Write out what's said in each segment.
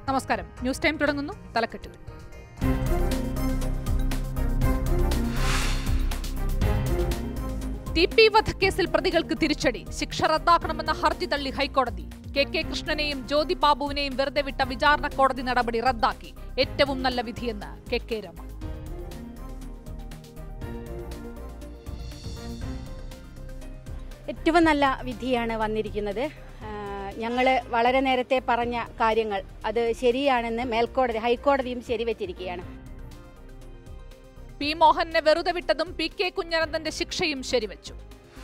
നമസ്കാരം news time തുടങ്ങുന്നു തലക്കെട്ടുകൾ ടി പി വധക്കേസിൽ പ്രതികൾക്ക് തിരിച്ചടി ശിക്ഷ റദ്ദാക്കണമെന്ന ഹർജി തള്ളി ഹൈക്കോടതി കെ കെ കൃഷ്ണനെയും ജ്യോതി ബാബുവിനെയും വെറുതെ വിട്ട വിചാരണ കോടതി നടപടി റദ്ദാക്കി ഏറ്റവും നല്ല വിധിയെന്ന് കെ കെ രമ ഏറ്റവും നല്ല വിധിയാണ് വന്നിരിക്കുന്നത് ഞങ്ങൾ വളരെ നേരത്തെ പറഞ്ഞ കാര്യങ്ങൾ അത് ശരിയാണെന്ന് മേൽക്കോടതി ഹൈക്കോടതിയും ശരിവെച്ചിരിക്കുകയാണ് പി മോഹനെ വെറുതെ വിട്ടതും പി കെ കുഞ്ഞനന്ദന്റെ ശിക്ഷയും ശരിവച്ചു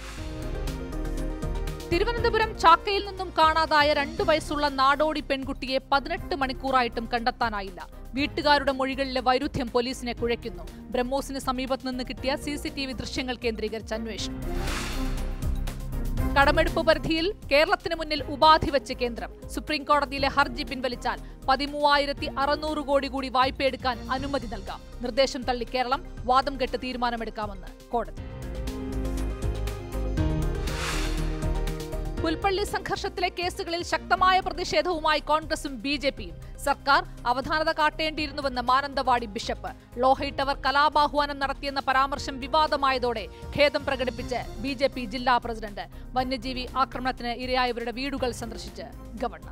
തിരുവനന്തപുരം ചാക്കയിൽ നിന്നും കാണാതായ രണ്ടു വയസ്സുള്ള നാടോടി പെൺകുട്ടിയെ പതിനെട്ട് മണിക്കൂറായിട്ടും കണ്ടെത്താനായില്ല വീട്ടുകാരുടെ മൊഴികളിലെ വൈരുദ്ധ്യം പോലീസിനെ കുഴയ്ക്കുന്നു ബ്രഹ്മോസിന് സമീപത്ത് നിന്ന് കിട്ടിയ സി സി ടി വി ദൃശ്യങ്ങൾ കേന്ദ്രീകരിച്ച് അന്വേഷണം കടമെടുപ്പ് പരിധിയിൽ കേരളത്തിന് മുന്നിൽ ഉപാധി വെച്ച് കേന്ദ്രം സുപ്രീം കോടതിയിലെ ഹർജി പിൻവലിച്ചാൽ പതിമൂവായിരത്തി അറുന്നൂറ് കോടി കൂടി വായ്പയെടുക്കാൻ അനുമതി നൽകാം നിർദ്ദേശം തള്ളി കേരളം വാദം കെട്ട് തീരുമാനമെടുക്കാമെന്ന് കോടതി പുൽപ്പള്ളി സംഘർഷത്തിലെ കേസുകളിൽ ശക്തമായ പ്രതിഷേധവുമായി കോൺഗ്രസും ബി ജെ പിയും സർക്കാർ അവധാനത കാട്ടേണ്ടിയിരുന്നുവെന്ന് മാനന്തവാടി ബിഷപ്പ് ലോഹയിട്ടവർ കലാപാഹ്വാനം നടത്തിയെന്ന പരാമർശം വിവാദമായതോടെ ഖേദം പ്രകടിപ്പിച്ച് ബി ജെ പി ജില്ലാ പ്രസിഡന്റ് വന്യജീവി ആക്രമണത്തിന് ഇരയായവരുടെ വീടുകൾ സന്ദർശിച്ച് ഗവർണർ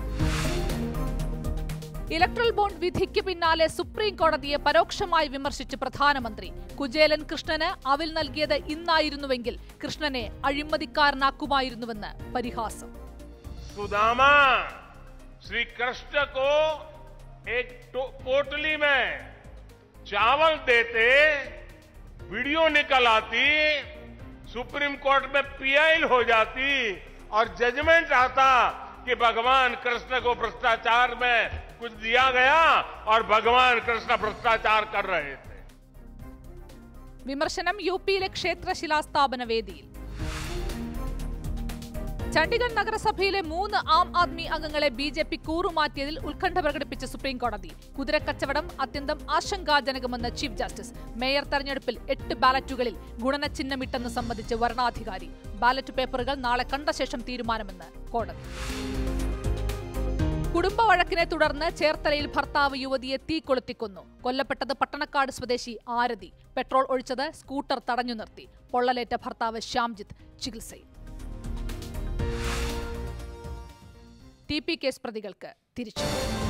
ഇലക്ട്രൽ ബോണ്ട് വിധിക്ക് പിന്നാലെ സുപ്രീം കോടതിയെ പരോക്ഷമായി വിമർശിച്ച് പ്രധാനമന്ത്രി കുചേലൻ കൃഷ്ണന് അവിൽ നൽകിയത് ഇന്നായിരുന്നുവെങ്കിൽ കൃഷ്ണനെ അഴിമതിക്കാരനാക്കുമായിരുന്നുവെന്ന് പരിഹാസം सुदामा श्री कृष्ण को एक टो- पोटली में चावल देते वीडियो निकल आती सुप्रीम कोर्ट में पीआईल हो जाती और जजमेंट आता कि भगवान कृष्ण को भ्रष्टाचार में कुछ दिया गया और भगवान कृष्ण भ्रष्टाचार कर रहे थे വിമർശനം യു പിയിലെ ക്ഷേത്ര ശിലാസ്ഥാപന വേദിയിൽ ചണ്ഡിഗഡ് നഗരസഭയിലെ മൂന്ന് ആം ആദ്മി അംഗങ്ങളെ ബി ജെ പി കൂറുമാറ്റിയതിൽ ഉത്കണ്ഠ പ്രകടിപ്പിച്ച സുപ്രീം കോടതി കുതിരക്കച്ചവടം അത്യന്തം ആശങ്കാജനകമെന്ന് ചീഫ് ജസ്റ്റിസ് മേയർ തെരഞ്ഞെടുപ്പിൽ എട്ട് ബാലറ്റുകളിൽ ഗുണനചിഹ്നമിട്ടെന്ന് സംബന്ധിച്ച് വരണാധികാരി ബാലറ്റ് പേപ്പറുകൾ നാളെ കണ്ട ശേഷം തീരുമാനമെന്ന് കോടതി കുടുംബ വഴക്കിനെ തുടർന്ന് ചേർത്തലയിൽ ഭർത്താവ് യുവതിയെ തീ കൊളുത്തിക്കൊന്നു കൊല്ലപ്പെട്ടത് പട്ടണക്കാട് സ്വദേശി ആരതി പെട്രോൾ ഒഴിച്ചത് സ്കൂട്ടർ തടഞ്ഞു നിർത്തി പൊള്ളലേറ്റ ഭർത്താവ് ശ്യാംജിത്ത് ചികിത്സയിൽ ടി പി കേസ് പ്രതികൾക്ക് തിരിച്ചു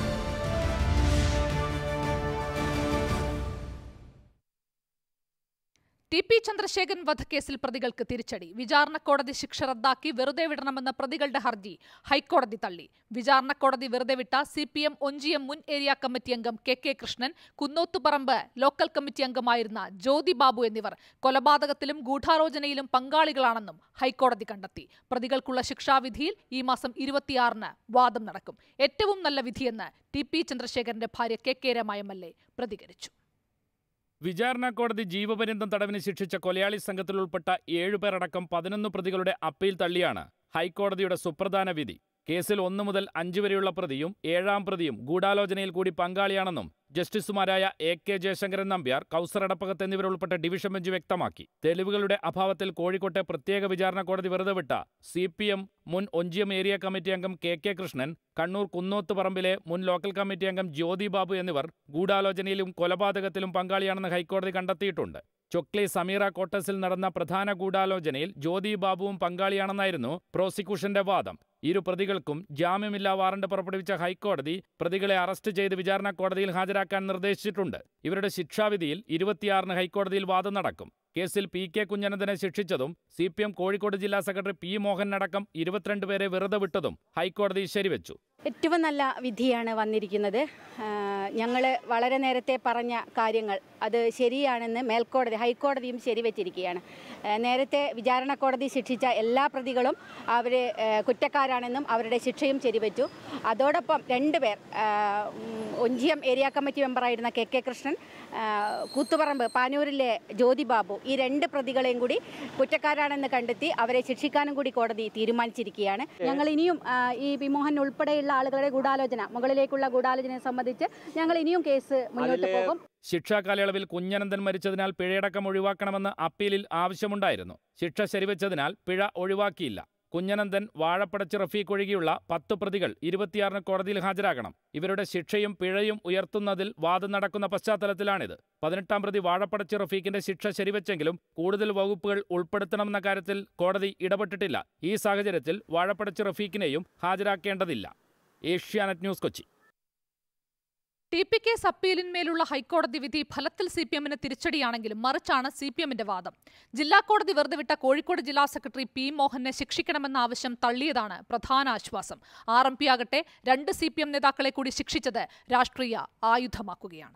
ടി പി ചന്ദ്രശേഖരൻ വധക്കേസിൽ പ്രതികൾക്ക് തിരിച്ചടി വിചാരണ കോടതി ശിക്ഷ റദ്ദാക്കി വെറുതെ വിടണമെന്ന പ്രതികളുടെ ഹർജി ഹൈക്കോടതി തള്ളി വിചാരണ കോടതി വെറുതെ വിട്ട സി പി എം ഒഞ്ചിയം മുൻ ഏരിയ കമ്മിറ്റി അംഗം K K Krishnan Kunnothuparamba local committee അംഗമായിരുന്ന ജ്യോതി ബാബു എന്നിവർ കൊലപാതകത്തിലും ഗൂഢാലോചനയിലും പങ്കാളികളാണെന്നും ഹൈക്കോടതി കണ്ടെത്തി പ്രതികൾക്കുള്ള ശിക്ഷാവിധിയിൽ ഈ മാസം ഇരുപത്തിയാറിന് വാദം നടക്കും ഏറ്റവും നല്ല വിധിയെന്ന് ടി പി ചന്ദ്രശേഖരന്റെ ഭാര്യ K K Rama M L A പ്രതികരിച്ചു വിചാരണ കോടതി ജീവപര്യന്തം തടവിന് ശിക്ഷിച്ച കൊലയാളി സംഘത്തിൽ ഉൾപ്പെട്ട ഏഴുപേരടക്കം പതിനൊന്ന് പ്രതികളുടെ അപ്പീൽ തള്ളിയാണ് ഹൈക്കോടതിയുടെ സുപ്രധാന വിധി കേസിൽ ഒന്നു മുതൽ അഞ്ച് വരെയുള്ള പ്രതിയും ഏഴാം പ്രതിയും ഗൂഢാലോചനയിൽ കൂടി പങ്കാളിയാണെന്നും ജസ്റ്റിസുമാരായ എ കെ ജയശങ്കരൻ നമ്പ്യാർ കൗസർ അടപ്പകത്ത് എന്നിവരുൾപ്പെട്ട ഡിവിഷൻ ബെഞ്ച് വ്യക്തമാക്കി തെളിവുകളുടെ അഭാവത്തിൽ കോഴിക്കോട്ടെ പ്രത്യേക വിചാരണ കോടതി വെറുതെ വിട്ട സി പി എം മുൻ ഒഞ്ചിയം ഏരിയ കമ്മിറ്റി അംഗം കെ കെ കൃഷ്ണൻ കണ്ണൂർ കുന്നോത്ത് പറമ്പിലെ മുൻ ലോക്കൽ കമ്മിറ്റി അംഗം ജ്യോതി ബാബു എന്നിവർ ഗൂഢാലോചനയിലും കൊലപാതകത്തിലും പങ്കാളിയാണെന്ന് ഹൈക്കോടതി കണ്ടെത്തിയിട്ടുണ്ട് ചൊക്ലി സമീറ കോട്ടസിൽ നടന്ന പ്രധാന ഗൂഢാലോചനയിൽ ജ്യോതി ബാബുവും പങ്കാളിയാണെന്നായിരുന്നു പ്രോസിക്യൂഷന്റെ വാദം ഇരു പ്രതികൾക്കും ജാമ്യമില്ലാ വാറണ്ട് പുറപ്പെടുവിച്ച ഹൈക്കോടതി പ്രതികളെ അറസ്റ്റ് ചെയ്ത് വിചാരണ കോടതിയിൽ ഹാജരാക്കാൻ നിർദ്ദേശിച്ചിട്ടുണ്ട് ഇവരുടെ ശിക്ഷാവിധിയിൽ ഇരുപത്തിയാറിന് ഹൈക്കോടതിയിൽ വാദം നടക്കും കേസിൽ പി കെ കുഞ്ഞനന്ദനെ ശിക്ഷിച്ചതും സി പി എം കോഴിക്കോട് ജില്ലാ സെക്രട്ടറി പി മോഹനടക്കം ഇരുപത്തിരണ്ട് പേരെ വെറുതെ വിട്ടതും ഹൈക്കോടതി ശരിവെച്ചു ഏറ്റവും നല്ല വിധിയാണ് വന്നിരിക്കുന്നത് ഞങ്ങൾ വളരെ നേരത്തെ പറഞ്ഞ കാര്യങ്ങൾ അത് ശരിയാണെന്ന് മേൽക്കോടതി ഹൈക്കോടതിയും ശരിവെച്ചിരിക്കുകയാണ് ആ, നേരത്തെ വിചാരണ കോടതി ശിക്ഷിച്ച എല്ലാ പ്രതികളും അവർ കുറ്റക്കാരാണെന്നും അവരുടെ ശിക്ഷയും ശരിവെച്ചു അതോടൊപ്പം രണ്ടുപേർ ആ, ഉം, ഒഞ്ചിയം ഏരിയ കമ്മിറ്റി മെമ്പറായിരുന്ന കെ കെ കൃഷ്ണൻ ആ, കൂത്തുപറമ്പ് പാനൂരിലെ ജ്യോതി ബാബു ഈ രണ്ട് പ്രതികളെയും കൂടി കുറ്റക്കാരാണെന്ന് കണ്ടെത്തി അവരെ ശിക്ഷിക്കാനും കൂടി കോടതി തീരുമാനിച്ചിരിക്കുകയാണ് ഞങ്ങൾ ഇനിയും ആ, ഈ വിമോഹൻ ഉൾപ്പെടെയുള്ള ആളുകളുടെ ഗൂഢാലോചന മുകളിലേക്കുള്ള ഗൂഢാലോചനയെ സംബന്ധിച്ച് ഞങ്ങൾ ഇനിയും കേസ് മുന്നോട്ട് പോകും ശിക്ഷാ കാലയളവിൽ കുഞ്ഞനന്ദൻ മരിച്ചതിനാൽ പിഴയടക്കം ഒഴിവാക്കണമെന്ന് അപ്പീലിൽ ആവശ്യമുണ്ടായിരുന്നു ശിക്ഷ ശരിവെച്ചതിനാൽ പിഴ ഒഴിവാക്കിയില്ല കുഞ്ഞനന്ദൻ വാഴപ്പടച്ച് റഫീഖ് ഒഴികെയുള്ള പത്ത് പ്രതികൾ ഇരുപത്തിയാറിന് കോടതിയിൽ ഹാജരാകണം ഇവരുടെ ശിക്ഷയും പിഴയും ഉയർത്തുന്നതിൽ വാദം നടക്കുന്ന പശ്ചാത്തലത്തിലാണിത് പതിനെട്ടാം പ്രതി വാഴപ്പടച്ച് റഫീഖിന്റെ ശിക്ഷ ശരിവെച്ചെങ്കിലും കൂടുതൽ വകുപ്പുകൾ ഉൾപ്പെടുത്തണമെന്ന കാര്യത്തിൽ കോടതി ഇടപെട്ടിട്ടില്ല ഈ സാഹചര്യത്തിൽ വാഴപ്പടച്ച് റഫീഖിനെയും ഹാജരാക്കേണ്ടതില്ല Asianet news Kochi T P case അപ്പീലിന്മേലുള്ള ഹൈക്കോടതി വിധി ഫലത്തിൽ സി പി എമ്മിന് തിരിച്ചടിയാണെങ്കിലും മറിച്ചാണ് സി പി എമ്മിന്റെ വാദം ജില്ലാ കോടതി വെറുതെ വിട്ട കോഴിക്കോട് ജില്ലാ സെക്രട്ടറി പി മോഹനെ ശിക്ഷിക്കണമെന്ന ആവശ്യം തള്ളിയതാണ് പ്രധാന ആശ്വാസം ആർ എം പി ആകട്ടെ രണ്ട് സി പി എം നേതാക്കളെ കൂടി ശിക്ഷിച്ചത് രാഷ്ട്രീയ ആയുധമാക്കുകയാണ്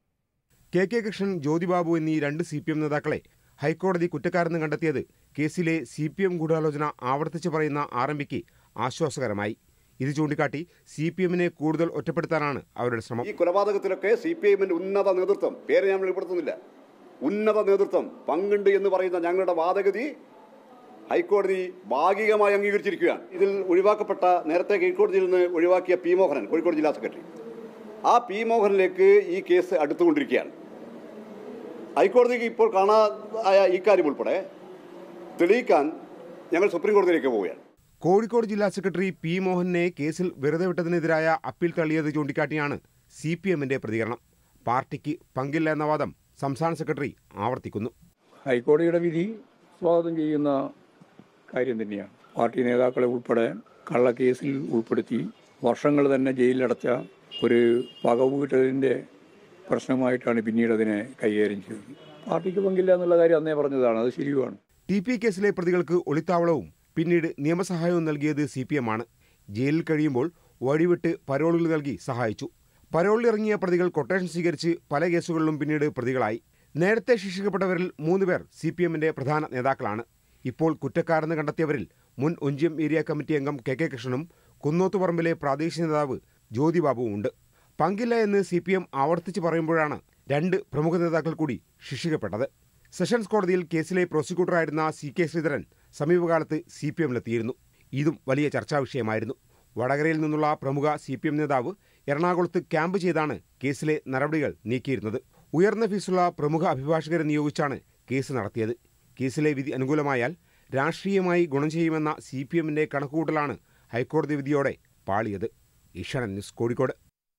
കെ കെ കൃഷ്ണൻ ജ്യോതിബാബു എന്നീ രണ്ട് സി പി എം നേതാക്കളെ ഹൈക്കോടതി കുറ്റക്കാരെന്ന് കണ്ടെത്തിയത് കേസിലെ സി പി എം ഗൂഢാലോചന ആവർത്തിച്ച് പറയുന്ന ആർ എം പിക്ക് ആശ്വാസകരമായി ഇത് ചൂണ്ടിക്കാട്ടി സി പി എമ്മിനെ കൂടുതൽ ഒറ്റപ്പെടുത്താനാണ് അവരുടെ ശ്രമം ഈ കൊലപാതകത്തിലൊക്കെ സി പി ഐഎമ്മിന്റെ ഉന്നത നേതൃത്വം പേര് ഞാൻ വെളിപ്പെടുത്തുന്നില്ല ഉന്നത നേതൃത്വം പങ്കുണ്ട് എന്ന് പറയുന്ന ഞങ്ങളുടെ വാദഗതി ഹൈക്കോടതി ഭാഗികമായി അംഗീകരിച്ചിരിക്കുകയാണ് ഇതിൽ ഒഴിവാക്കപ്പെട്ട നേരത്തെ കീഴ്ക്കോടതിയിൽ നിന്ന് ഒഴിവാക്കിയ പി മോഹനൻ കോഴിക്കോട് ജില്ലാ സെക്രട്ടറി ആ പി മോഹനിലേക്ക് ഈ കേസ് അടുത്തുകൊണ്ടിരിക്കുകയാണ് ഹൈക്കോടതിക്ക് ഇപ്പോൾ കാണാതായ ഇക്കാര്യം ഉൾപ്പെടെ തെളിയിക്കാൻ ഞങ്ങൾ സുപ്രീം കോടതിയിലേക്ക് പോവുകയാണ് കോഴിക്കോട് ജില്ലാ സെക്രട്ടറി പി മോഹനെ കേസിൽ വെറുതെ വിട്ടതിനെതിരായ അപ്പീൽ തള്ളിയത് ചൂണ്ടിക്കാട്ടിയാണ് സി പി എമ്മിന്റെ പ്രതികരണം പാർട്ടിക്ക് പങ്കില്ല എന്ന വാദം സംസ്ഥാന സെക്രട്ടറി ആവർത്തിക്കുന്നു ഹൈക്കോടതിയുടെ വിധി സ്വാഗതം ചെയ്യുന്ന കാര്യം തന്നെയാണ് പാർട്ടി നേതാക്കളെ ഉൾപ്പെടെ കള്ളക്കേസിൽ ഉൾപ്പെടുത്തി വർഷങ്ങൾ തന്നെ ജയിലിലടച്ച ഒരു പകവീട്ടതിൻ്റെ പ്രശ്നമായിട്ടാണ് പിന്നീട് അതിനെ കൈകാര്യം ചെയ്തത് പാർട്ടിക്ക് പങ്കില്ല എന്നുള്ള കാര്യം അന്നേ പറഞ്ഞതാണ് അത് ശരിയുമാണ് ടി പി കേസിലെ പ്രതികൾക്ക് ഒളിത്താവളവും പിന്നീട് നിയമസഹായവും നൽകിയത് സി പി എം ആണ് ജയിലിൽ കഴിയുമ്പോൾ വഴിവിട്ട് പരോളുകൾ നൽകി സഹായിച്ചു പരോളിലിറങ്ങിയ പ്രതികൾ കൊട്ടേഷൻ സ്വീകരിച്ച് പല കേസുകളിലും പിന്നീട് പ്രതികളായി നേരത്തെ ശിക്ഷിക്കപ്പെട്ടവരിൽ മൂന്ന് പേർ സി പി എമ്മിന്റെ പ്രധാന നേതാക്കളാണ് ഇപ്പോൾ കുറ്റക്കാരെന്ന് കണ്ടെത്തിയവരിൽ മുൻ ഒഞ്ചിയം ഏരിയ കമ്മിറ്റി അംഗം കെ കെ കൃഷ്ണനും കുന്നോത്തുപറമ്പിലെ പ്രാദേശിക നേതാവ് ജ്യോതിബാബുവും ഉണ്ട് പങ്കില്ല എന്ന് സി പി എം ആവർത്തിച്ച് പറയുമ്പോഴാണ് രണ്ട് പ്രമുഖ നേതാക്കൾ കൂടി ശിക്ഷിക്കപ്പെട്ടത് സെഷൻസ് കോടതിയിൽ കേസിലെ പ്രോസിക്യൂട്ടറായിരുന്ന സി കെ ശ്രീധരൻ സമീപകാലത്ത് സി പി എമ്മിലെത്തിയിരുന്നു ഇതും വലിയ ചർച്ചാ വിഷയമായിരുന്നു വടകരയിൽ നിന്നുള്ള പ്രമുഖ സി പി എം നേതാവ് എറണാകുളത്ത് ക്യാമ്പ് ചെയ്താണ് കേസിലെ നടപടികൾ നീക്കിയിരുന്നത് ഉയർന്ന ഫീസുള്ള പ്രമുഖ അഭിഭാഷകരെ നിയോഗിച്ചാണ് കേസ് നടത്തിയത് കേസിലെ വിധി അനുകൂലമായാൽ രാഷ്ട്രീയമായി ഗുണം ചെയ്യുമെന്ന സി പി എമ്മിന്റെ കണക്കുകൂട്ടലാണ് ഹൈക്കോടതി വിധിയോടെ പാളിയത് ഈശ്വരൻ ന്യൂസ് കോഴിക്കോട്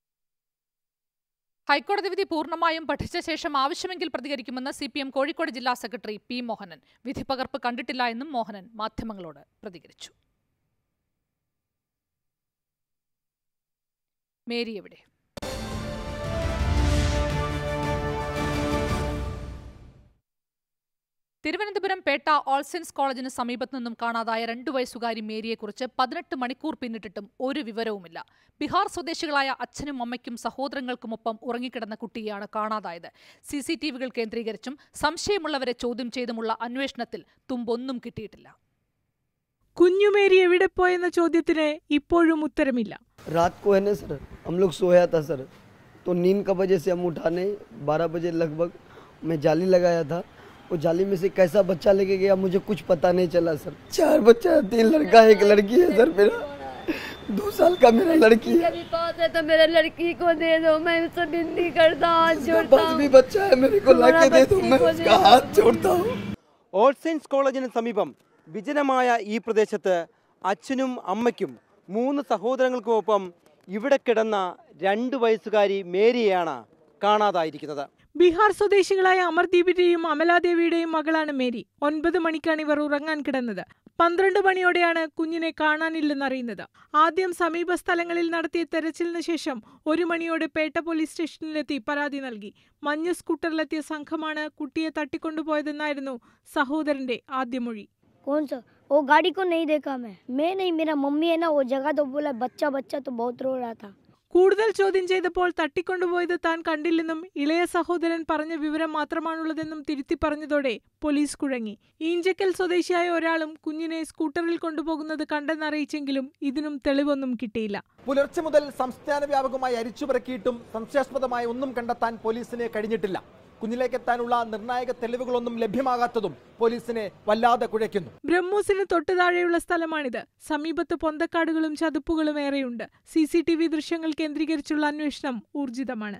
ഹൈക്കോടതി വിധി പൂർണ്ണമായും പഠിച്ച ശേഷം ആവശ്യമെങ്കിൽ പ്രതികരിക്കുമെന്ന് സി പി എം കോഴിക്കോട് ജില്ലാ സെക്രട്ടറി പി മോഹനൻ വിധി പകർപ്പ് കണ്ടിട്ടില്ല എന്നും മോഹനൻ മാധ്യമങ്ങളോട് പ്രതികരിച്ചു മേരി എവിടെ തിരുവനന്തപുരം പേട്ട ഓൾ സെയിൻസ് കോളേജിന് സമീപത്തു നിന്നും കാണാതായ രണ്ടു വയസ്സുകാരി മേരിയെക്കുറിച്ച് പതിനെട്ട് മണിക്കൂർ പിന്നിട്ടിട്ടും ഒരു വിവരവുമില്ല ബീഹാർ സ്വദേശികളായ അച്ഛനും അമ്മയ്ക്കും സഹോദരങ്ങൾക്കുമൊപ്പം ഉറങ്ങിക്കിടന്ന കുട്ടിയെയാണ് കാണാതായത് സി സി ടി വികൾ കേന്ദ്രീകരിച്ചും സംശയമുള്ളവരെ ചോദ്യം ചെയ്തുമുള്ള അന്വേഷണത്തിൽ തുമ്പൊന്നും കിട്ടിയിട്ടില്ല കുഞ്ഞുമേരി എവിടെ പോയെന്ന ചോദ്യത്തിന് ഇപ്പോഴും ഉത്തരമില്ല रात को है ना सर हम लोग सोया था सर तो नींद का वजह से हम उठा नहीं बारह बजे लगभग मैं जाली लगाया था वो जाली में से कैसा बच्चा लेके गया मुझे कुछ पता नहीं चला सर चार बच्चा है, तीन लड़का एक लड़की है सर मेरा दो साल का मेरा लड़की है मेरे पास है तो मेरे लड़की को दे दो मैं उससे बिंदी करता हूँ उसके जोड़ता पास हूँ भी बच्चा है मेरे को ला के दे दो मैं बच्ची को उसका दे हाथ जोड़ता हूँ ഓൾ സയൻസ് കോളേജിന് സമീപം വിജനമായ ഈ പ്രദേശത്ത് അച്ഛനും അമ്മയ്ക്കും മൂന്ന് സഹോദരങ്ങൾക്കുമൊപ്പം ഇവിടെ കിടന്ന രണ്ട് വയസ്സുകാരി മേരിയെയാണ് കാണാതായിരിക്കുന്നത് ബീഹാർ സ്വദേശികളായ അമർദീപിന്റെയും അമലാദേവിയുടെയും മകളാണ് മേരി ഒൻപത് മണിക്കാണ് ഇവർ ഉറങ്ങാൻ കിടന്നത് പന്ത്രണ്ട് മണിയോടെയാണ് കുഞ്ഞിനെ കാണാനില്ലെന്നറിയുന്നത് ആദ്യം സമീപ സ്ഥലങ്ങളിൽ നടത്തിയ തെരച്ചിലിന് ശേഷം ഒരു മണിയോടെ പേട്ട പോലീസ് സ്റ്റേഷനിലെത്തി പരാതി നൽകി മഞ്ഞ സ്കൂട്ടറിലെത്തിയ സംഘമാണ് കുട്ടിയെ തട്ടിക്കൊണ്ടുപോയതെന്നായിരുന്നു സഹോദരന്റെ ആദ്യ മൊഴി कौन सा वो गाड़ी को नहीं देखा मैं मैं नहीं मेरा मम्मी है ना वो जगह तो बोला बच्चा बच्चा तो बहुत रो रहा था കൂടുതൽ ചോദ്യം ചെയ്തപ്പോൾ തട്ടിക്കൊണ്ടുപോയത് താൻ കണ്ടില്ലെന്നും ഇളയ സഹോദരൻ പറഞ്ഞ വിവരം മാത്രമാണുള്ളതെന്നും തിരുത്തി പറഞ്ഞതോടെ പോലീസ് കുഴങ്ങി ഈഞ്ചക്കൽ സ്വദേശിയായ ഒരാളും കുഞ്ഞിനെ സ്കൂട്ടറിൽ കൊണ്ടുപോകുന്നത് കണ്ടെന്നറിയിച്ചെങ്കിലും ഇതിനും തെളിവൊന്നും കിട്ടിയില്ല പുലർച്ചെ മുതൽ സംസ്ഥാന വ്യാപകമായി അരിച്ചുപറക്കിയിട്ടും സംശയാസ്പദമായ ഒന്നും കണ്ടെത്താൻ പോലീസിന് കഴിഞ്ഞിട്ടില്ല കുഞ്ഞിലേക്ക് എത്താനുള്ള നിർണായക തെളിവുകളൊന്നും ലഭ്യമാകാത്തതും പോലീസിനെ വല്ലാതെ കുഴയ്ക്കുന്നു ബ്രഹ്മൂസിന് തൊട്ടു താഴെയുള്ള സ്ഥലമാണിത് സമീപത്ത് പൊന്തക്കാടുകളും ചതുപ്പുകളും ഏറെയുണ്ട് സി സി ടി വി ദൃശ്യങ്ങൾ കേന്ദ്രീകരിച്ചുള്ള അന്വേഷണം ഊർജിതമാണ്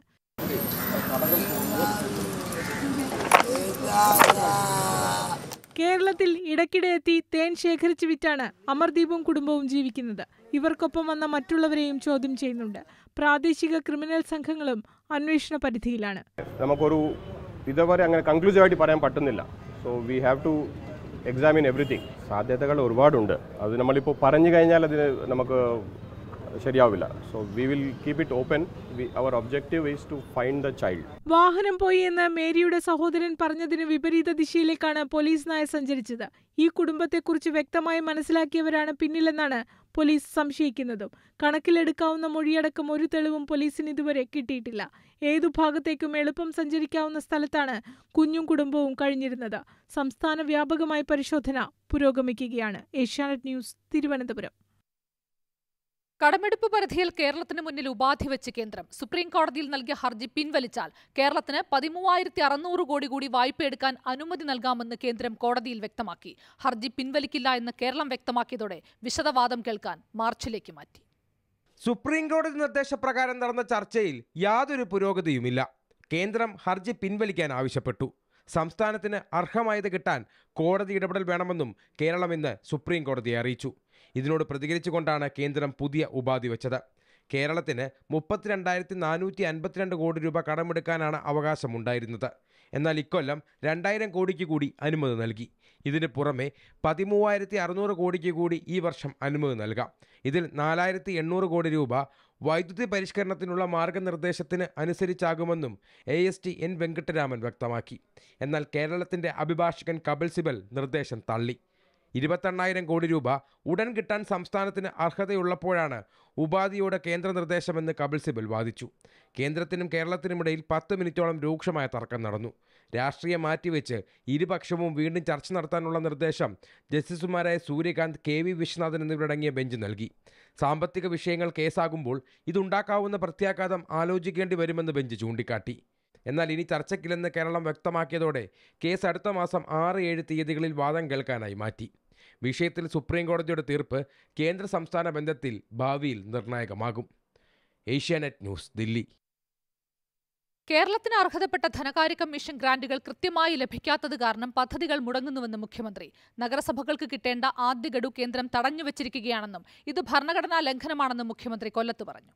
കേരളത്തിൽ ഇടയ്ക്കിടെ എത്തി തേൻ ശേഖരിച്ചു വിറ്റാണ് അമർദീപും കുടുംബവും ജീവിക്കുന്നത് ഇവർക്കൊപ്പം വന്ന മറ്റുള്ളവരെയും ചോദ്യം ചെയ്യുന്നുണ്ട് പ്രാദേശിക ക്രിമിനൽ സംഘങ്ങളും അന്വേഷണ പരിധിയിലാണ് നമുക്കൊരു ഇതുവരെ അങ്ങനെ കൺക്ലൂസീവ് ആയിട്ട് പറയാൻ പറ്റുന്നില്ല so we have to examine everything സാധ്യതകൾ ഒരുപാടുണ്ട് അത് നമ്മളിപ്പോൾ പറഞ്ഞു കഴിഞ്ഞാൽ അതിന് നമുക്ക് ശരിയാവില്ല so we will keep it open our objective is to find the child വാഹനം പോയി എന്ന് മേരിയുടെ സഹോദരൻ പറഞ്ഞതിന് വിപരീത ദിശയിലേക്കാണ് പോലീസ് നായ സഞ്ചരിച്ചത് ഈ കുടുംബത്തെക്കുറിച്ച് വ്യക്തമായി മനസ്സിലാക്കിയവരാണ് പിന്നിലെന്നാണ് പോലീസ് സംശയിക്കുന്നതും കണക്കിലെടുക്കാവുന്ന മൊഴിയടക്കം ഒരു തെളിവും പോലീസിന് ഇതുവരെ കിട്ടിയിട്ടില്ല ഏതു ഭാഗത്തേക്കും എളുപ്പം സഞ്ചരിക്കാവുന്ന സ്ഥലത്താണ് കുഞ്ഞും കുടുംബവും കഴിഞ്ഞിരുന്നത് സംസ്ഥാന വ്യാപകമായി പരിശോധന പുരോഗമിക്കുകയാണ് ഏഷ്യാനെറ്റ് ന്യൂസ് തിരുവനന്തപുരം കടമെടുപ്പ് പരിധിയിൽ കേരളത്തിന് മുന്നിൽ ഉപാധി വെച്ച് കേന്ദ്രം സുപ്രീം കോടതിയിൽ നൽകിയ ഹർജി പിൻവലിച്ചാൽ കേരളത്തിന് പതിമൂവായിരത്തി അറുന്നൂറ് കോടി കൂടി വായ്പ എടുക്കാൻ അനുമതി നൽകാമെന്ന് കേന്ദ്രം കോടതിയിൽ വ്യക്തമാക്കി ഹർജി പിൻവലിക്കില്ല എന്ന് കേരളം വ്യക്തമാക്കിയതോടെ വിശദവാദം കേൾക്കാൻ മാർച്ചിലേക്ക് മാറ്റി സുപ്രീം കോടതി നിർദ്ദേശപ്രകാരം നടന്ന ചർച്ചയിൽ യാതൊരു പുരോഗതിയുമില്ല കേന്ദ്രം ഹർജി പിൻവലിക്കാൻ ആവശ്യപ്പെട്ടു സംസ്ഥാനത്തിന് അർഹമായത് കിട്ടാൻ കോടതി ഇടപെടൽ വേണമെന്നും കേരളം ഇന്ന് സുപ്രീം കോടതിയെ അറിയിച്ചു ഇതിനോട് പ്രതികരിച്ചുകൊണ്ടാണ് കേന്ദ്രം പുതിയ ഉപാധി വെച്ചത് കേരളത്തിന് മുപ്പത്തിരണ്ടായിരത്തി നാനൂറ്റി അൻപത്തിരണ്ട് കോടി രൂപ കടമെടുക്കാനാണ് അവകാശമുണ്ടായിരുന്നത് എന്നാൽ ഇക്കൊല്ലം രണ്ടായിരം കോടിക്ക് കൂടി അനുമതി നൽകി ഇതിന് പുറമെ പതിമൂവായിരത്തി അറുന്നൂറ് കോടിക്ക് കൂടി ഈ വർഷം അനുമതി നൽകാം ഇതിൽ നാലായിരത്തി എണ്ണൂറ് കോടി രൂപ വൈദ്യുതി പരിഷ്കരണത്തിനുള്ള മാർഗനിർദ്ദേശത്തിന് അനുസരിച്ചാകുമെന്നും A S T N Venkataraman വ്യക്തമാക്കി എന്നാൽ കേരളത്തിന്റെ അഭിഭാഷകൻ കപിൽ സിബൽ നിർദ്ദേശം തള്ളി ഇരുപത്തെണ്ണായിരം കോടി രൂപ ഉടൻ കിട്ടാൻ സംസ്ഥാനത്തിന് അർഹതയുള്ളപ്പോഴാണ് ഉപാധിയോടെ കേന്ദ്ര നിർദ്ദേശമെന്ന് കപിൽ സിബൽ വാദിച്ചു കേന്ദ്രത്തിനും കേരളത്തിനുമിടയിൽ പത്ത് മിനിറ്റോളം രൂക്ഷമായ തർക്കം നടന്നു രാഷ്ട്രീയം മാറ്റിവെച്ച് ഇരുപക്ഷവും വീണ്ടും ചർച്ച നടത്താനുള്ള നിർദ്ദേശം ജസ്റ്റിസുമാരായ സൂര്യകാന്ത് കെ വി വിശ്വനാഥൻ എന്നിവരടങ്ങിയ ബെഞ്ച് നൽകി സാമ്പത്തിക വിഷയങ്ങൾ കേസാകുമ്പോൾ ഇതുണ്ടാക്കാവുന്ന പ്രത്യാഘാതം ആലോചിക്കേണ്ടി വരുമെന്ന് ബെഞ്ച് ചൂണ്ടിക്കാട്ടി എന്നാൽ ഇനി ചർച്ചയ്ക്കില്ലെന്ന് കേരളം വ്യക്തമാക്കിയതോടെ കേസ് അടുത്ത മാസം ആറ് ഏഴ് തീയതികളിൽ വാദം കേൾക്കാനായി മാറ്റി വിഷയത്തിൽ സുപ്രീം കോടതിയുടെ തീർപ്പ് കേന്ദ്ര സംസ്ഥാന ബന്ധത്തിൽ ഭാവിയിൽ നിർണായകമാകും ഏഷ്യാനെറ്റ് ന്യൂസ് ദില്ലി കേരളത്തിന് അർഹതപ്പെട്ട ധനകാര്യ കമ്മീഷൻ ഗ്രാന്റുകൾ കൃത്യമായി ലഭിക്കാത്തത് കാരണം പദ്ധതികൾ മുടങ്ങുന്നുവെന്ന് മുഖ്യമന്ത്രി നഗരസഭകൾക്ക് കിട്ടേണ്ട ആദ്യ ഗഡു കേന്ദ്രം തടഞ്ഞുവച്ചിരിക്കുകയാണെന്നും ഇത് ഭരണഘടനാ ലംഘനമാണെന്നും മുഖ്യമന്ത്രി കൊല്ലത്ത് പറഞ്ഞു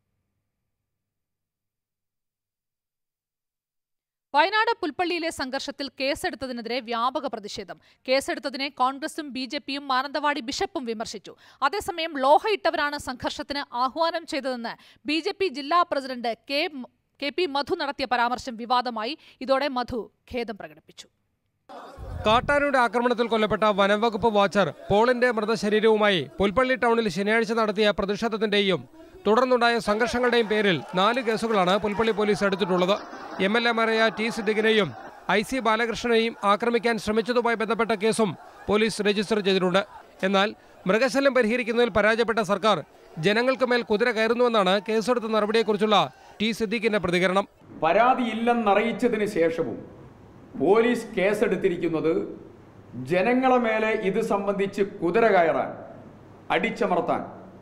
വയനാട് പുൽപ്പള്ളിയിലെ സംഘർഷത്തിൽ കേസെടുത്തതിനെതിരെ വ്യാപക പ്രതിഷേധം കേസെടുത്തതിനെ കോൺഗ്രസും ബി ജെ പിയും മാനന്തവാടി ബിഷപ്പും വിമർശിച്ചു അതേസമയം ലോഹയിട്ടവരാണ് സംഘർഷത്തിന് ആഹ്വാനം ചെയ്തതെന്ന് ബി ജെ പി ജില്ലാ പ്രസിഡന്റ് കെ മ- കെ പി മധു നടത്തിയ പരാമർശം വിവാദമായി ഇതോടെ മധു ഖേദം പ്രകടിപ്പിച്ചു കാട്ടാനയുടെ ആക്രമണത്തിൽ കൊല്ലപ്പെട്ട വനംവകുപ്പ് വാച്ചർ പോളിന്റെ മൃതശരീരവുമായി പുൽപ്പള്ളി ടൗണിൽ ശനിയാഴ്ച നടത്തിയ പ്രതിഷേധത്തിന്റെയും തുടർന്നുണ്ടായ സംഘർഷങ്ങളുടെയും പേരിൽ നാല് കേസുകളാണ് പുൽപ്പള്ളി പോലീസ് എടുത്തിട്ടുള്ളത് എം എൽ എമാരായ ടി സിദ്ദിഖിനെയും ഐ സി ബാലകൃഷ്ണനെയും ആക്രമിക്കാൻ ശ്രമിച്ചതുമായി ബന്ധപ്പെട്ട കേസും പോലീസ് രജിസ്റ്റർ ചെയ്തിട്ടുണ്ട് എന്നാൽ മൃഗശല്യം പരിഹരിക്കുന്നതിൽ പരാജയപ്പെട്ട സർക്കാർ ജനങ്ങൾക്ക് മേൽ കുതിര കയറുന്നുവെന്നാണ് കേസെടുത്ത നടപടിയെക്കുറിച്ചുള്ള ടി സിദ്ദീഖിന്റെ പ്രതികരണം പരാതിയില്ലെന്നറിയിച്ചതിന് ശേഷവും പോലീസ് കേസെടുത്തിരിക്കുന്നത് ജനങ്ങളെ മേലെ ഇത് സംബന്ധിച്ച് കുതിര കയറാൻ അടിച്ചമർത്താൻ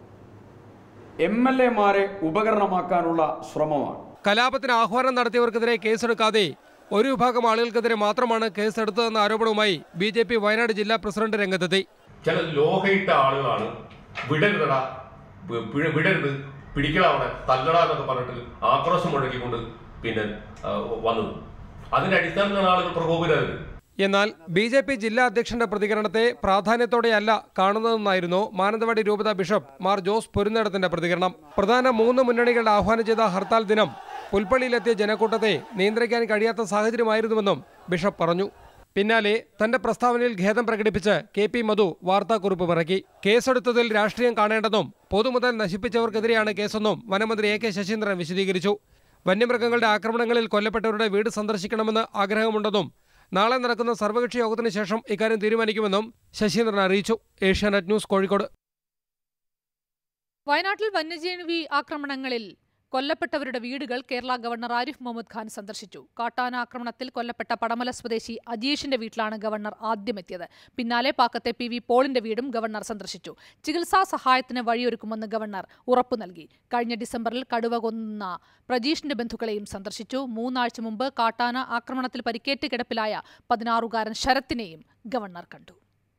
എം എൽ എമാരെ ഉപകരണമാക്കാനുള്ള ശ്രമമാണ് കലാപത്തിന് ആഹ്വാനം നടത്തിയവർക്കെതിരെ കേസെടുക്കാതെ ഒരു വിഭാഗം ആളുകൾക്കെതിരെ മാത്രമാണ് കേസെടുത്തതെന്ന ആരോപണവുമായി ബി ജെ പി വയനാട് ജില്ലാ പ്രസിഡന്റ് രംഗത്തെത്തി ചില ലോഹയിട്ട ആളുകളാണ് വിടരുതട വി- പിഴ- വിടരുത് പിടിക്കട അവിടെ തല്ലട എന്നൊക്കെ പറഞ്ഞിട്ട് ആക്രോശം മുഴക്കിക്കൊണ്ട് പിന്നെ ആ, വന്നത് അതിന്റെ അടിസ്ഥാനത്തിലാണ് ആളുകൾ പ്രകോപിതരായത് എന്നാൽ ബി ജെ പി ജില്ലാ അധ്യക്ഷന്റെ പ്രതികരണത്തെ പ്രാധാന്യത്തോടെയല്ല കാണുന്നതെന്നായിരുന്നു മാനന്തവാടി രൂപത ബിഷപ്പ് മാർ ജോസ് പൊരുന്നേടത്തിന്റെ പ്രതികരണം പ്രധാന മൂന്ന് മുന്നണികളുടെ ആഹ്വാനം ചെയ്ത ഹർത്താൽ ദിനം പുൽപ്പള്ളിയിലെത്തിയ ജനക്കൂട്ടത്തെ നിയന്ത്രിക്കാൻ കഴിയാത്ത സാഹചര്യമായിരുന്നുവെന്നും ബിഷപ്പ് പറഞ്ഞു പിന്നാലെ തന്റെ പ്രസ്താവനയിൽ ഖേദം പ്രകടിപ്പിച്ച് കെ പി മധു വാർത്താക്കുറിപ്പ് ഇറക്കി കേസെടുത്തതിൽ രാഷ്ട്രീയം കാണേണ്ടെന്നും പൊതുമുതൽ നശിപ്പിച്ചവർക്കെതിരെയാണ് കേസെന്നും വനമന്ത്രി എ കെ ശശീന്ദ്രൻ വിശദീകരിച്ചു വന്യമൃഗങ്ങളുടെ ആക്രമണങ്ങളിൽ കൊല്ലപ്പെട്ടവരുടെ വീട് സന്ദർശിക്കണമെന്ന് ആഗ്രഹമുണ്ടെന്നും നാളെ നടക്കുന്ന സർവകക്ഷി യോഗത്തിന് ശേഷം ഇക്കാര്യം തീരുമാനിക്കുമെന്നും ശശീന്ദ്രൻ അറിയിച്ചു ഏഷ്യാനെറ്റ് ന്യൂസ് കോഴിക്കോട് വയനാട്ടിൽ വന്യജീവി ആക്രമണങ്ങളിൽ കൊല്ലപ്പെട്ടവരുടെ വീടുകൾ കേരള ഗവർണർ ആരിഫ് മുഹമ്മദ് ഖാൻ സന്ദർശിച്ചു കാട്ടാന ആക്രമണത്തിൽ കൊല്ലപ്പെട്ട പടമല സ്വദേശി അജീഷിന്റെ വീട്ടിലാണ് ഗവർണർ ആദ്യമെത്തിയത് പിന്നാലെ പാക്കത്തെ പി വി പോളിന്റെ വീടും ഗവർണർ സന്ദർശിച്ചു ചികിത്സാ സഹായത്തിന് വഴിയൊരുക്കുമെന്ന് ഗവർണർ ഉറപ്പു നൽകി കഴിഞ്ഞ ഡിസംബറിൽ കടുവ കൊന്ന പ്രജീഷിന്റെ ബന്ധുക്കളെയും സന്ദർശിച്ചു മൂന്നാഴ്ച മുമ്പ് കാട്ടാന ആക്രമണത്തിൽ പരിക്കേറ്റ് കിടപ്പിലായ പതിനാറുകാരൻ ശരത്തിനെയും ഗവർണർ കണ്ടു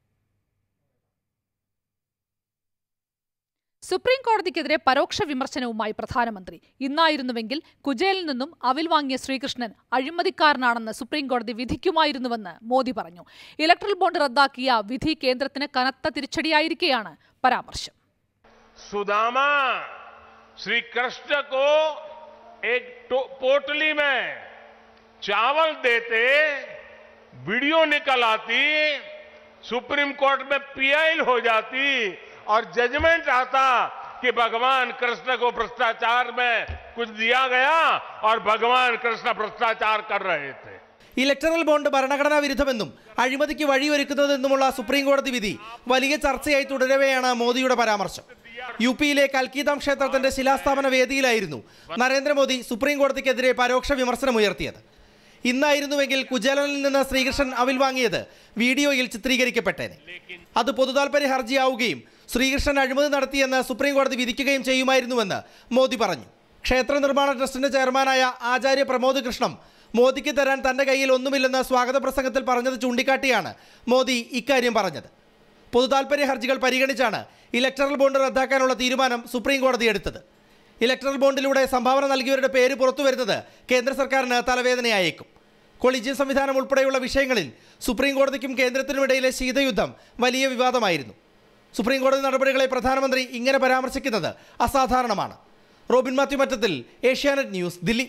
സുപ്രീം കോടതിക്കെതിരെ പരോക്ഷ വിമർശനവുമായി പ്രധാനമന്ത്രി ഇന്നായിരുന്നുവെങ്കിൽ കുജേലിൽ നിന്നും അവിൽ വാങ്ങിയ ശ്രീകൃഷ്ണൻ അഴിമതിക്കാരനാണെന്ന് സുപ്രീം കോടതി വിധിക്കുമായിരുന്നുവെന്ന് മോദി പറഞ്ഞു ഇലക്ട്രൽ ബോണ്ട് റദ്ദാക്കിയ വിധി കേന്ദ്രത്തിന് കനത്ത തിരിച്ചടിയായിരിക്കെയാണ് പരാമർശം सुदामा श्री कृष्ण को एक टो- पोटली में चावल देते वीडियो निकल आती सुप्रीम कोर्ट में पीआई हो जाती और जजमेंट आता कि भगवान कृष्ण को भ्रष्टाचार में कुछ दिया गया और भगवान कृष्ण भ्रष्टाचार कर रहे थे ഇലക്ടറൽ ബോണ്ട് ഭരണഘടനാ വിരുദ്ധമെന്നും അഴിമതിക്ക് വഴിയൊരുക്കുന്നതെന്നുമുള്ള സുപ്രീം കോടതി വിധി വലിയ ചർച്ചയായി തുടരവെയാണ് മോദിയുടെ പരാമർശം യു പിയിലെ കൽക്കീതാം ക്ഷേത്രത്തിന്റെ ശിലാസ്ഥാപന വേദിയിലായിരുന്നു നരേന്ദ്രമോദി സുപ്രീം കോടതിക്കെതിരെ പരോക്ഷ വിമർശനമുയർത്തിയത് ഇന്നായിരുന്നുവെങ്കിൽ കുചേലനിൽ നിന്ന് ശ്രീകൃഷ്ണൻ അവിൽ വാങ്ങിയത് വീഡിയോയിൽ ചിത്രീകരിക്കപ്പെട്ടേനെ അത് പൊതുതാൽപര്യ ഹർജിയാവുകയും ശ്രീകൃഷ്ണൻ അഴിമതി നടത്തിയെന്ന് സുപ്രീം കോടതി വിധിക്കുകയും ചെയ്യുമായിരുന്നുവെന്ന് മോദി പറഞ്ഞു ക്ഷേത്ര നിർമ്മാണ ട്രസ്റ്റിന്റെ ചെയർമാനായ ആചാര്യ പ്രമോദ് കൃഷ്ണം മോദിക്ക് തരാൻ തന്റെ കയ്യിൽ ഒന്നുമില്ലെന്ന് സ്വാഗത പ്രസംഗത്തിൽ പറഞ്ഞത് ചൂണ്ടിക്കാട്ടിയാണ് മോദി ഇക്കാര്യം പറഞ്ഞത് പൊതുതാൽപര്യ ഹർജികൾ പരിഗണിച്ചാണ് ഇലക്ടറൽ ബോണ്ട് റദ്ദാക്കാനുള്ള തീരുമാനം സുപ്രീം കോടതി എടുത്തത് ഇലക്ടറൽ ബോണ്ടിലൂടെ സംഭാവന നൽകിയവരുടെ പേര് പുറത്തുവരുന്നത് കേന്ദ്ര സർക്കാരിന് തലവേദനയായേക്കും കൊളീജിയൻ സംവിധാനം ഉൾപ്പെടെയുള്ള വിഷയങ്ങളിൽ സുപ്രീം കോടതിക്കും കേന്ദ്രത്തിനുമിടയിലെ ശീതയുദ്ധം വലിയ വിവാദമായിരുന്നു സുപ്രീം കോടതി നടപടികളെ പ്രധാനമന്ത്രി ഇങ്ങനെ പരാമർശിക്കുന്നത് അസാധാരണമാണ് റോബിൻ മാത്യു മറ്റത്തിൽ ഏഷ്യാനെറ്റ് ന്യൂസ് ദില്ലി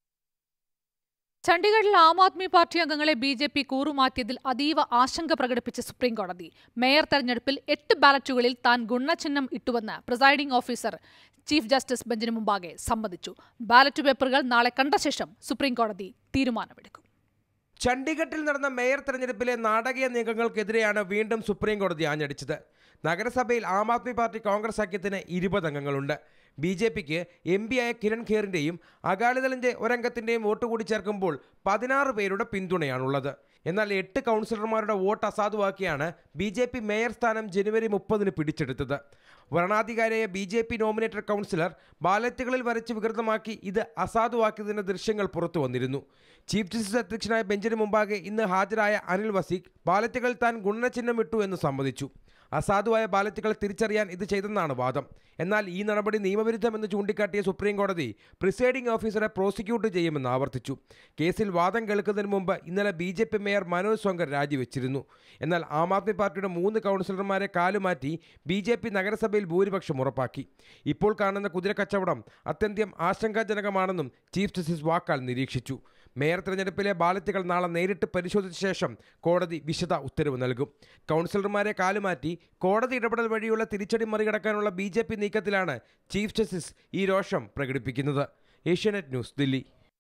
ചണ്ഡീഗഡിൽ ആം ആദ്മി പാർട്ടി അംഗങ്ങളെ ബി ജെ പി കൂറുമാറ്റിയതിൽ അതീവ ആശങ്ക പ്രകടിപ്പിച്ച സുപ്രീം കോടതി മേയർ തെരഞ്ഞെടുപ്പിൽ എട്ട് ബാലറ്റുകളിൽ താൻ ഗുണചിഹ്നം ഇട്ടുവെന്ന് പ്രിസൈഡിംഗ് ഓഫീസർ ചീഫ് ജസ്റ്റിസ് ബെഞ്ചിന് മുമ്പാകെ സമ്മതിച്ചു ബാലറ്റ് പേപ്പറുകൾ നാളെ കണ്ട ശേഷം സുപ്രീം കോടതി തീരുമാനമെടുക്കും ചണ്ഡീഗഡിൽ നടന്ന മേയർ തെരഞ്ഞെടുപ്പിലെ നാടകീയ നീക്കങ്ങൾക്കെതിരെയാണ് വീണ്ടും സുപ്രീം കോടതി ആഞ്ഞടിച്ചത് നഗരസഭയിൽ ആം ആദ്മി പാർട്ടി കോൺഗ്രസ് സഖ്യത്തിന് ഇരുപത് അംഗങ്ങളുണ്ട് ബി ജെ പിക്ക് എം പി ആയ കിരൺ ഖേറിൻ്റെയും അകാലിദളിൻ്റെ ഒരംഗത്തിൻ്റെയും വോട്ട് കൂടി ചേർക്കുമ്പോൾ പതിനാറ് പേരുടെ പിന്തുണയാണുള്ളത് എന്നാൽ എട്ട് കൗൺസിലർമാരുടെ വോട്ട് അസാധുവാക്കിയാണ് ബി ജെ പി മേയർ സ്ഥാനം ജനുവരി മുപ്പതിന് പിടിച്ചെടുത്തത് വരണാധികാരിയായ B J P nominated councillor ബാലറ്റുകളിൽ വരച്ച് വികൃതമാക്കി ഇത് അസാധുവാക്കിയതിന്റെ ദൃശ്യങ്ങൾ പുറത്തു വന്നിരുന്നു ചീഫ് ജസ്റ്റിസ് അധ്യക്ഷനായ ബെഞ്ചിന് മുമ്പാകെ ഇന്ന് ഹാജരായ അനിൽ വസീഖ് ബാലറ്റുകളിൽ താൻ ഗുണചിഹ്നം ഇട്ടു എന്ന് സമ്മതിച്ചു അസാധുവായ ബാലറ്റുകൾ തിരിച്ചറിയാൻ ഇത് ചെയ്തെന്നാണ് വാദം എന്നാൽ ഈ നടപടി നിയമവിരുദ്ധമെന്ന് ചൂണ്ടിക്കാട്ടിയ സുപ്രീം കോടതി പ്രിസൈഡിംഗ് ഓഫീസറെ പ്രോസിക്യൂട്ട് ചെയ്യുമെന്ന് ആവർത്തിച്ചു കേസിൽ വാദം കേൾക്കുന്നതിന് മുമ്പ് ഇന്നലെ B J P mayor Manoj Sonkar രാജിവെച്ചിരുന്നു എന്നാൽ ആം ആദ്മി പാർട്ടിയുടെ മൂന്ന് കൗൺസിലർമാരെ കാലുമാറ്റി ബി ജെ പി നഗരസഭയിൽ ഭൂരിപക്ഷം ഉറപ്പാക്കി ഇപ്പോൾ കാണുന്ന കുതിരക്കച്ചവടം അത്യന്തം ആശങ്കാജനകമാണെന്നും ചീഫ് ജസ്റ്റിസ് വാക്കാൽ നിരീക്ഷിച്ചു മേയർ തെരഞ്ഞെടുപ്പിലെ ബാലറ്റുകൾ നാളെ നേരിട്ട് പരിശോധിച്ച ശേഷം കോടതി വിശദ ഉത്തരവ് നൽകും കൗൺസിലർമാരെ കാലുമാറ്റി കോടതി ഇടപെടൽ വഴിയുള്ള തിരിച്ചടി മറികടക്കാനുള്ള ബി ജെ പി നീക്കത്തിലാണ് ചീഫ് ജസ്റ്റിസ് ഈ രോഷം പ്രകടിപ്പിക്കുന്നത് ഏഷ്യാനെറ്റ് ന്യൂസ് ദില്ലി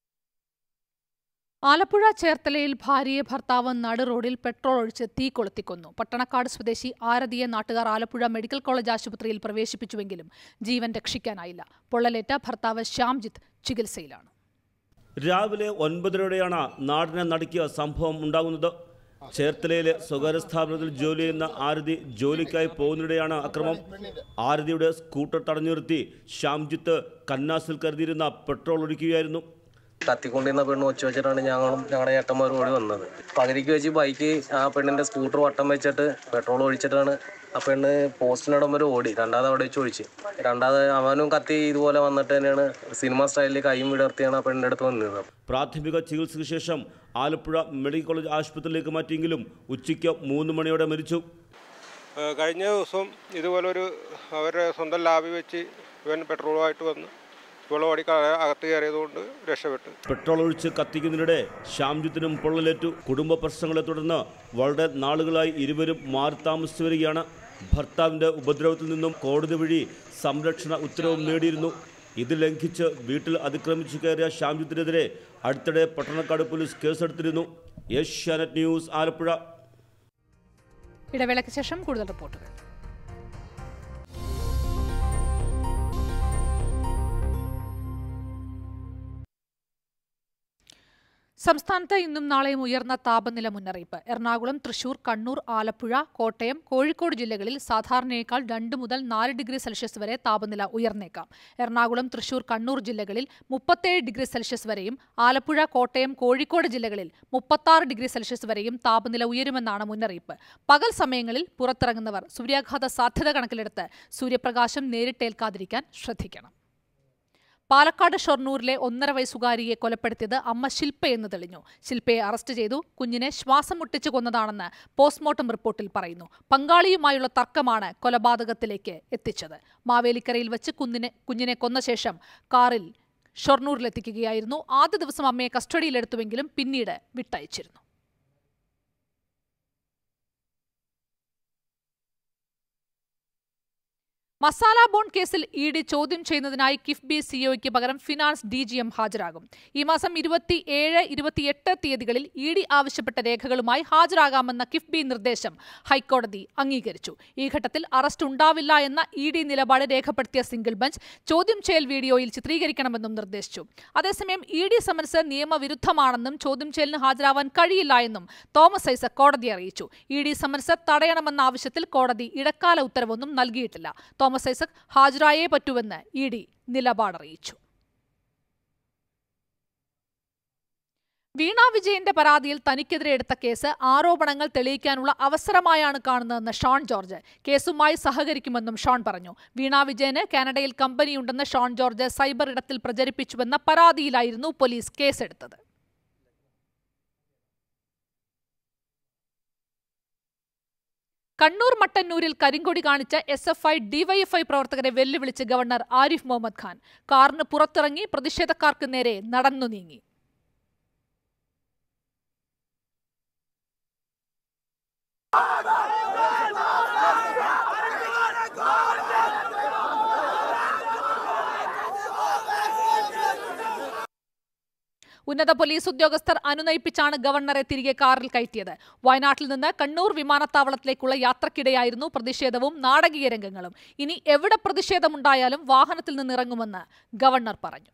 ആലപ്പുഴ ചേർത്തലയിൽ ഭാര്യയെ ഭർത്താവ് നടു റോഡിൽ പെട്രോൾ ഒഴിച്ച് തീ കൊളുത്തിക്കൊന്നു പട്ടണക്കാട് സ്വദേശി ആരതിയെ നാട്ടുകാർ ആലപ്പുഴ മെഡിക്കൽ കോളേജ് ആശുപത്രിയിൽ പ്രവേശിപ്പിച്ചുവെങ്കിലും ജീവൻ രക്ഷിക്കാനായില്ല പൊള്ളലേറ്റ ഭർത്താവ് ശ്യാംജിത്ത് ചികിത്സയിലാണ് രാവിലെ ഒൻപതരയോടെയാണ് നാടിനെ നടുക്കിയ സംഭവം ഉണ്ടാകുന്നത് ചേർത്തലയിലെ സ്വകാര്യ സ്ഥാപനത്തിൽ ജോലി ചെയ്യുന്ന ആരതി ജോലിക്കായി പോകുന്നതിനിടെയാണ് അക്രമം ആരതിയുടെ സ്കൂട്ടർ തടഞ്ഞു നിർത്തി ശ്യാംജിത്ത് കന്നാസിൽ കരുതിയിരുന്ന പെട്രോൾ ഒഴിക്കുകയായിരുന്നു കത്തിക്കൊണ്ടിരുന്ന പെണ്ണ് ഒച്ച വെച്ചിട്ടാണ് ഞങ്ങളും ഞങ്ങളുടെ ഏട്ടന്മാർ ഓടി വന്നത് പകുതിക്ക് വെച്ച് ബൈക്ക് ആ പെണ്ണിന്റെ സ്കൂട്ടർ വട്ടം വെച്ചിട്ട് പെട്രോൾ ഒഴിച്ചിട്ടാണ് ആ പെണ്ണ് പോസ്റ്റിനിടം വരെ ഓടി രണ്ടാമത് അവിടെ വെച്ച് ഒഴിച്ച് രണ്ടാമത് അവനും കത്തി ഇതുപോലെ വന്നിട്ട് തന്നെയാണ് സിനിമ സ്റ്റൈലിൽ കൈയും വിടർത്തിയാണ് ആ പെണ്ണിന്റെ അടുത്ത് വന്നത് പ്രാഥമിക ചികിത്സയ്ക്ക് ശേഷം ആലപ്പുഴ മെഡിക്കൽ കോളേജ് ആശുപത്രിയിലേക്ക് മാറ്റിയെങ്കിലും ഉച്ചയ്ക്ക് മൂന്ന് മണിയോടെ മരിച്ചു ഏഹ് കഴിഞ്ഞ ദിവസം ഇതുപോലെ ഒരു അവരുടെ സ്വന്തം ലാബിൽ വെച്ച് ഇവൻ പെട്രോളുമായിട്ട് വന്ന് ഇവളെ ഓടി ക- അകത്ത് കയറിയതുകൊണ്ട് രക്ഷപ്പെട്ടു പെട്രോൾ ഒഴിച്ച് കത്തിക്കുന്നതിനിടെ ശ്യാംജിത്തിനും പൊള്ളലേറ്റു കുടുംബ പ്രശ്നങ്ങളെ തുടർന്ന് വളരെ നാളുകളായി ഇരുവരും മാറി താമസിച്ചു വരികയാണ് ഭർത്താവിന്റെ ഉപദ്രവത്തിൽ നിന്നും കോടതി വഴി സംരക്ഷണ ഉത്തരവും നേടിയിരുന്നു ഇത് ലംഘിച്ച് വീട്ടിൽ അതിക്രമിച്ചു കയറിയ ശ്യാംജിത്തിനെതിരെ അടുത്തിടെ പട്ടണക്കാട് പോലീസ് കേസെടുത്തിരുന്നു ഏഷ്യാനെറ്റ് ന്യൂസ് ആലപ്പുഴ ഇടവേളയ്ക്ക് ശേഷം കൂടുതൽ റിപ്പോർട്ടുകൾ സംസ്ഥാനത്ത് ഇന്നും നാളെയും ഉയർന്ന താപനില മുന്നറിയിപ്പ് എറണാകുളം തൃശൂർ കണ്ണൂർ ആലപ്പുഴ കോട്ടയം കോഴിക്കോട് ജില്ലകളിൽ സാധാരണയേക്കാൾ രണ്ട് മുതൽ നാല് ഡിഗ്രി സെൽഷ്യസ് വരെ താപനില ഉയർന്നേക്കാം എറണാകുളം തൃശൂർ കണ്ണൂർ ജില്ലകളിൽ മുപ്പത്തേഴ് ഡിഗ്രി സെൽഷ്യസ് വരെയും ആലപ്പുഴ കോട്ടയം കോഴിക്കോട് ജില്ലകളിൽ മുപ്പത്താറ് ഡിഗ്രി സെൽഷ്യസ് വരെയും താപനില ഉയരുമെന്നാണ് മുന്നറിയിപ്പ് പകൽ സമയങ്ങളിൽ പുറത്തിറങ്ങുന്നവർ സൂര്യാഘാത സാധ്യത കണക്കിലെടുത്ത് സൂര്യപ്രകാശം നേരിട്ടേൽക്കാതിരിക്കാൻ ശ്രദ്ധിക്കണം പാലക്കാട് ഷൊർണൂരിലെ ഒന്നര വയസ്സുകാരിയെ കൊലപ്പെടുത്തിയത് അമ്മ ശില്പയെന്ന് തെളിഞ്ഞു ശില്പയെ അറസ്റ്റ് ചെയ്തു കുഞ്ഞിനെ ശ്വാസം മുട്ടിച്ചു കൊന്നതാണെന്ന് പോസ്റ്റ്മോർട്ടം റിപ്പോർട്ടിൽ പറയുന്നു പങ്കാളിയുമായുള്ള തർക്കമാണ് കൊലപാതകത്തിലേക്ക് എത്തിച്ചത് മാവേലിക്കരയിൽ വെച്ച് കുഞ്ഞിനെ കുഞ്ഞിനെ കൊന്ന ശേഷം കാറിൽ ഷൊർണൂരിലെത്തിക്കുകയായിരുന്നു ആദ്യ ദിവസം അമ്മയെ കസ്റ്റഡിയിലെടുത്തുവെങ്കിലും പിന്നീട് വിട്ടയച്ചിരുന്നു മസാല ബോണ്ട് കേസിൽ ഇ ഡി ചോദ്യം ചെയ്യുന്നതിനായി കിഫ്ബി സിഒയ്ക്ക് പകരം ഫിനാൻസ് ഡി ജി എം ഹാജരാകും ഈ മാസം ഇരുപത്തിയേഴ് ഇരുപത്തിയെട്ട് തീയതികളിൽ ഇ ഡി ആവശ്യപ്പെട്ട രേഖകളുമായി ഹാജരാകാമെന്ന കിഫ്ബി നിർദ്ദേശം ഹൈക്കോടതി അംഗീകരിച്ചു ഈ ഘട്ടത്തിൽ അറസ്റ്റ് ഉണ്ടാവില്ല എന്ന ഇ ഡി നിലപാട് രേഖപ്പെടുത്തിയ സിംഗിൾ ബെഞ്ച് ചോദ്യം ചെയ്യൽ വീഡിയോയിൽ ചിത്രീകരിക്കണമെന്നും നിർദ്ദേശിച്ചു അതേസമയം ഇ ഡി സമൻസ് നിയമവിരുദ്ധമാണെന്നും ചോദ്യം ചെയ്യലിന് ഹാജരാവാൻ കഴിയില്ല എന്നും തോമസ് ഐസക് കോടതിയെ അറിയിച്ചു ഇ ഡി സമൻസ് തടയണമെന്ന ആവശ്യത്തിൽ കോടതി ഇടക്കാല ഉത്തരവൊന്നും നൽകിയിട്ടില്ല തോമസ് ഐസക് ഹാജരായേ പറ്റൂവെന്ന് ഇ ഡി നിലപാടറിയിച്ചു വീണ വിജയന്റെ പരാതിയിൽ തനിക്കെതിരെ എടുത്ത കേസ് ആരോപണങ്ങൾ തെളിയിക്കാനുള്ള അവസരമായാണ് കാണുന്നതെന്ന് ഷോൺ ജോർജ് കേസുമായി സഹകരിക്കുമെന്നും ഷോൺ പറഞ്ഞു വീണ വിജയന് കാനഡയിൽ കമ്പനിയുണ്ടെന്ന് ഷോൺ ജോർജ് സൈബർ ഇടത്തിൽ പ്രചരിപ്പിച്ചുവെന്ന പരാതിയിലായിരുന്നു പോലീസ് കേസെടുത്തത് കണ്ണൂർ മട്ടന്നൂരിൽ കരിങ്കൊടി കാണിച്ച എസ് എഫ് ഐ ഡിവൈഎഫ്ഐ പ്രവർത്തകരെ വെല്ലുവിളിച്ച് ഗവർണർ ആരിഫ് മുഹമ്മദ് ഖാൻ കാറിന് പുറത്തിറങ്ങി പ്രതിഷേധക്കാർക്ക് നേരെ നടന്നു നീങ്ങി ഉന്നത പോലീസ് ഉദ്യോഗസ്ഥർ അനുനയിപ്പിച്ചാണ് ഗവർണറെ തിരികെ കാറിൽ കയറ്റിയത് വയനാട്ടിൽ നിന്ന് കണ്ണൂർ വിമാനത്താവളത്തിലേക്കുള്ള യാത്രക്കിടെയായിരുന്നു പ്രതിഷേധവും നാടകീയ രംഗങ്ങളും ഇനി എവിടെ പ്രതിഷേധമുണ്ടായാലും വാഹനത്തിൽ നിന്നിറങ്ങുമെന്ന് ഗവർണർ പറഞ്ഞു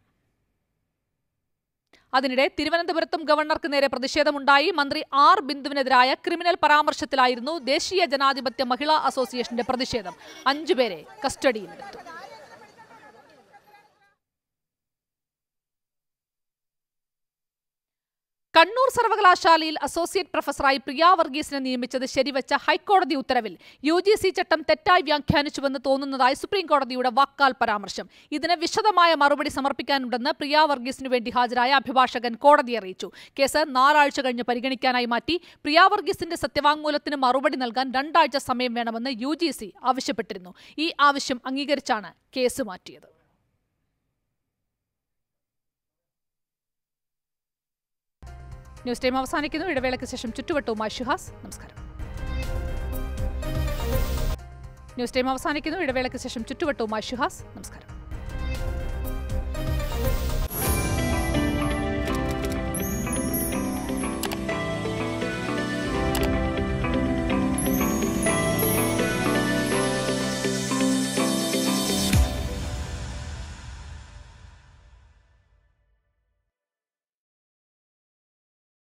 അതിനിടെ തിരുവനന്തപുരത്തും ഗവർണർക്ക് നേരെ പ്രതിഷേധമുണ്ടായി മന്ത്രി ആർ ബിന്ദുവിനെതിരായ ക്രിമിനൽ പരാമർശത്തിലായിരുന്നു ദേശീയ ജനാധിപത്യ മഹിളാ അസോസിയേഷന്റെ പ്രതിഷേധം അഞ്ചുപേരെ കസ്റ്റഡിയിലെടുത്തു കണ്ണൂർ സർവകലാശാലയിൽ അസോസിയേറ്റ് പ്രൊഫസറായി പ്രിയ വർഗീസിനെ നിയമിച്ചത് ശരിവച്ച ഹൈക്കോടതി ഉത്തരവിൽ യു ജി സി ചട്ടം തെറ്റായി വ്യാഖ്യാനിച്ചുവെന്ന് തോന്നുന്നതായി സുപ്രീം കോടതിയുടെ വാക്കാൽ പരാമർശം ഇതിന് വിശദമായ മറുപടി സമർപ്പിക്കാനുണ്ടെന്ന് പ്രിയ വർഗീസിനു വേണ്ടി ഹാജരായ അഭിഭാഷകൻ കോടതി അറിയിച്ചു കേസ് നാലാഴ്ച കഴിഞ്ഞ് പരിഗണിക്കാനായി മാറ്റി പ്രിയ വർഗീസിന്റെ സത്യവാങ്മൂലത്തിന് മറുപടി നൽകാൻ രണ്ടാഴ്ച സമയം വേണമെന്ന് യു ജി സി ആവശ്യപ്പെട്ടിരുന്നു ഈ ആവശ്യം അംഗീകരിച്ചാണ് കേസ് മാറ്റിയത് ന്യൂസ് ടൈം അവസാനിക്കുന്നു ഇടവേളയ്ക്ക് ശേഷം ചുറ്റുവട്ടവുമായി ഷുഹാസ് നമസ്കാരം ന്യൂസ് ടൈം അവസാനിക്കുന്നു ഇടവേളയ്ക്ക് ശേഷം ചുറ്റുവട്ടവുമായി ഷുഹാസ് നമസ്കാരം